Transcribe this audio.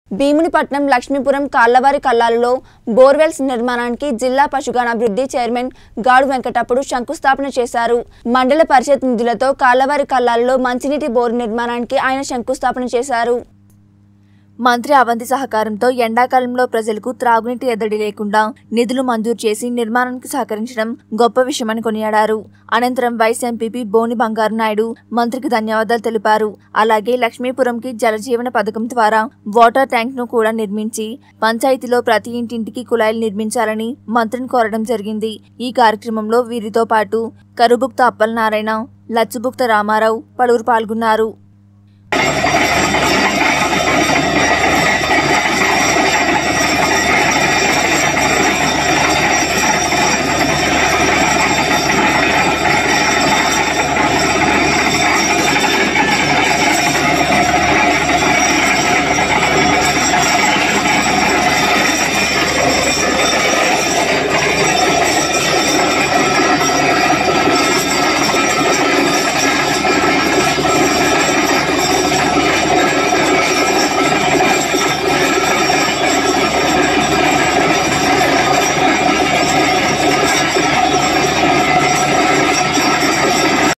భీమునిపట్నం లక్ష్మీపురం కాళ్లవారి కల్లాలలో బోర్వెల్స్ నిర్మాణానికి జిల్లా పశుగణాభివృద్ధి చైర్మన్ గాడు వెంకటప్పుడు శంకుస్థాపన చేశారు మండల పరిషత్ నిధులతో కాళ్లవారి కల్లాలలో మంచినీటి బోరు నిర్మాణానికి ఆయన శంకుస్థాపన చేశారు మంత్రి అవంతి సహకారంతో ఎండాకాలంలో ప్రజలకు త్రాగునీటి ఎద్దడి లేకుండా నిధులు మంజూరు చేసి నిర్మాణానికి సహకరించడం గొప్ప విషయమని కొనియాడారు అనంతరం వైస్ ఎంపీపీ బోని బంగారు నాయుడు మంత్రికి ధన్యవాదాలు తెలిపారు అలాగే లక్ష్మీపురంకి జలజీవన పథకం ద్వారా వాటర్ ట్యాంక్ ను కూడా నిర్మించి పంచాయతీలో ప్రతి ఇంటింటికి కుళాయిలు నిర్మించాలని మంత్రిని కోరడం జరిగింది ఈ కార్యక్రమంలో వీరితో పాటు కరుబుక్త అప్పలనారాయణ లచ్చుబుక్త రామారావు పలువురు పాల్గొన్నారు